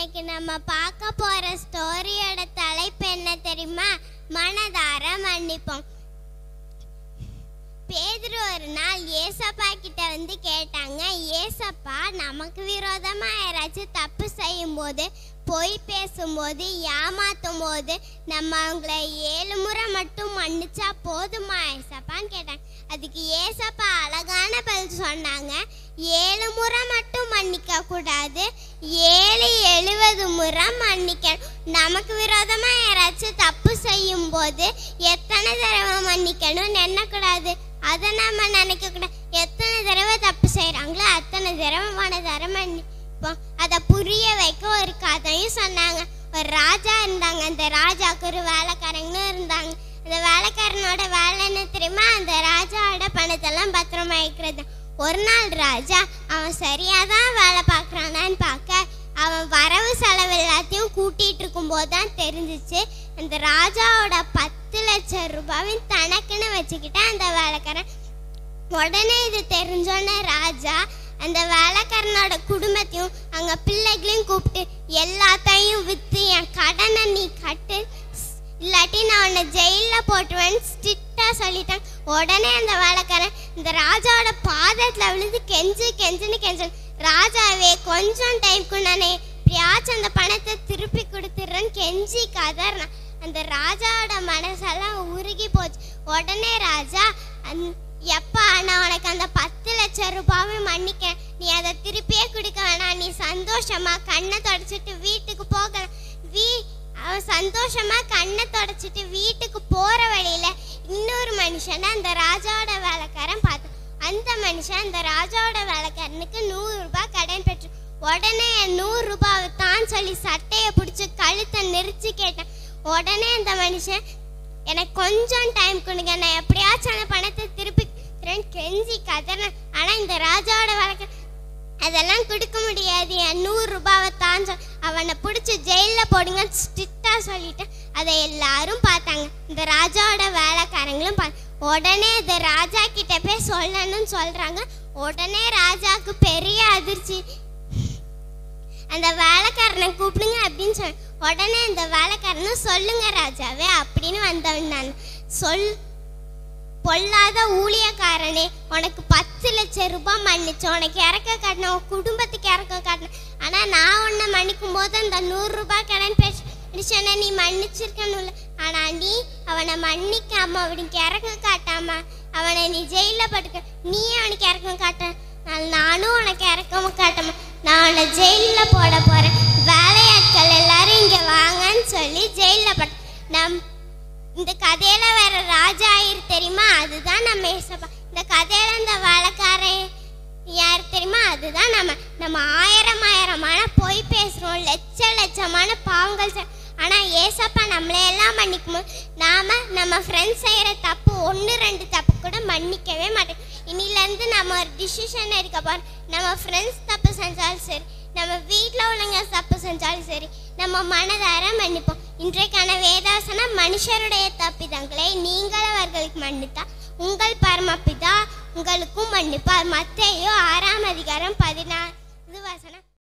இன்னைக்கு நம்ம பார்க்க போற ஸ்டோரியோட தலைப்பு என்ன தெரியுமா மனதார மன்னிப்போம் பேதுரு ஒரு நாள் ஏசப்பா கிட்ட வந்து கேட்டாங்க ஏசப்பா நமக்கு விரோதமா யாராச்சும் தப்பு செய்யும் போது பொய் பேசும்போது ஏமாத்தும் போது நம்ம அவங்கள ஏழு முறை மட்டும் மன்னிச்சா போதுமா ஏசப்பான்னு கேட்டாங்க அதுக்கு ஏசப்பா அழகான பதில் சொன்னாங்க ஏழு முறை மட்டும் மன்னிக்க கூடாது ஏழு எழுபது முறை மன்னிக்கணும் நமக்கு விரோதமா யாராச்சும் தப்பு செய்யும் போது எத்தனை தடவை மன்னிக்கணும்னு எண்ணக்கூடாது அதை நாம நினைக்க கூடாது எத்தனை தடவை தப்பு செய்றாங்களோ அத்தனை தடவை மனதார மன்னிப்போம் அதை புரிய வைக்க ஒரு கதையும் சொன்னாங்க ஒரு ராஜா இருந்தாங்க அந்த ராஜாவுக்கு ஒரு வேலைக்காரங்களும் இருந்தாங்க அந்த வேலைக்காரனோட வேலை என்ன தெரியுமா அந்த ராஜாவோட பணத்தெல்லாம் பத்திரமா வைக்கிறது ஒரு நாள் ராஜா அவன் சரியாதான் வேலை பார்க்கறானான்னு பார்க்க அவன் வரவு செலவு எல்லாத்தையும் கூட்டிட்டு இருக்கும்போது தான் தெரிஞ்சிச்சு அந்த ராஜாவோட பத்து லட்சம் ரூபாயும் தனக்குன்னு வச்சுக்கிட்டு அந்த வேலைக்காரன் உடனே இது தெரிஞ்சோன்னே ராஜா அந்த வேலைக்காரனோட குடும்பத்தையும் அங்க பிள்ளைகளையும் கூப்பிட்டு எல்லாத்தையும் வித்து என் கடனை நீ கட்டு இல்லாட்டி நான் உன்னை ஜெயில போட்டுருவேன்னு ஸ்ட்ரிக்டா சொல்லிட்டான் உடனே அந்த வேலைக்காரன் இந்த ராஜாவோட பாதத்துல விழுந்து கெஞ்சு கெஞ்சுன்னு கெஞ்சு ராஜாவே கொஞ்சம் டைம்க்கு நானே எப்படியாச்சும் அந்த பணத்தை திருப்பி கொடுத்துட்றேன்னு கெஞ்சி கதறான் அந்த ராஜாவோட மனசெல்லாம் உருகி போச்சு உடனே ராஜா அந் எப்பா நான் உனக்கு அந்த பத்து லட்சம் ரூபாவை மன்னிக்க நீ அதை திருப்பியே கொடுக்க வேணாம் நீ சந்தோஷமா கண்ணை தொடச்சிட்டு வீட்டுக்கு போகலாம் வீ அவன் சந்தோஷமா கண்ணை தொடச்சிட்டு வீட்டுக்கு போற வழியில இன்னொரு மனுஷனை அந்த ராஜாவோட வேலைக்காரன் பார்த்தான் அந்த மனுஷன் அந்த ராஜாவோட வேலைக்காரனுக்கு நூறு ரூபாய் கடன் பெற்று உடனே நூறு ரூபாவை தான் சொல்லி சட்டையை பிடிச்சி கழுத்தை நெரிச்சு கேட்டான் உடனே அந்த மனுஷன் எனக்கு கொஞ்சம் டைம் கொடுங்க நான் எப்படியாச்சும் அந்த பணத்தை திருப்பி தரேன்னு கெஞ்சி கதறேன் ஆனா இந்த ராஜாவோட வழக்க அதெல்லாம் கொடுக்க முடியாது என் நூறு ரூபாவை தான் சொல் அவனை பிடிச்சி ஜெயிலில் போடுங்க ஸ்ட்ரிக்டா சொல்லிட்டு அதை எல்லாரும் பார்த்தாங்க இந்த ராஜாவோட வேலைக்காரங்களும் பா உடனே இந்த ராஜா கிட்ட போய் சொல்லணும்னு சொல்றாங்க உடனே ராஜாவுக்கு பெரிய அதிர்ச்சி அந்த வேலைக்காரனை கூப்பிடுங்க அப்படின்னு சொன்ன உடனே அந்த வேலைக்காரனும் சொல்லுங்க ராஜாவே அப்படின்னு வந்தவன் நான் சொல் பொல்லாத ஊழியக்காரனே உனக்கு பத்து லட்சம் ரூபாய் மன்னிச்சு உனக்கு இறக்க காட்டின உன் குடும்பத்துக்கு இறக்க காட்டின ஆனா நான் உன்னை மன்னிக்கும் போது அந்த நூறு ரூபாய் கடன் பேசின நீ மன்னிச்சிருக்கணும்ல ஆனா நீ அவனை மன்னிக்காம அவனுக்கு இறக்க காட்டாம அவனை நீ ஜெயில படுக்க நீ அவனுக்கு இறக்கம் காட்ட நான் நானும் உனக்கு இறக்கம காட்டாம நான் உன்னை ஜெயில போட போறேன் வேலையாட்கள் எல்லாரும் இங்க வாங்கன்னு சொல்லி ஜெயில பட நம் இந்த கதையில வேற ராஜா ஆயிரு தெரியுமா அதுதான் நம்ம ஏசப்பா இந்த கதையில இந்த வேலைக்காரன் யார் தெரியுமா அதுதான் நம்ம நம்ம ஆயிரம் ஆயிரமான பொய் பேசுறோம் லட்ச லட்சமான பாவங்கள் செய்- ஆனா ஏசப்பா நம்மளை எல்லாம் மன்னிக்கும் போது நாம நம்ம ஃப்ரெண்ட்ஸ் செய்யற தப்பு ஒன்று ரெண்டு தப்பு கூட மன்னிக்கவே மாட்டோம் இனிலேருந்து நம்ம ஒரு டிசிஷன் எடுக்க போறோம் நம்ம ஃப்ரெண்ட்ஸ் தப்பு செஞ்சாலும் சரி நம்ம வீட்டில் உள்ளவங்க தப்பு செஞ்சாலும் சரி நம்ம மனதார மன்னிப்போம் இன்றைக்கான வேதாசனம் மனுஷருடைய தப்பிதங்களை நீங்கள் அவர்களுக்கு மன்னித்தா உங்கள் பரமபிதா உங்களுக்கும் மன்னிப்பார் மத்தேயு ஆறாம் அதிகாரம் பதினாறு வசனம்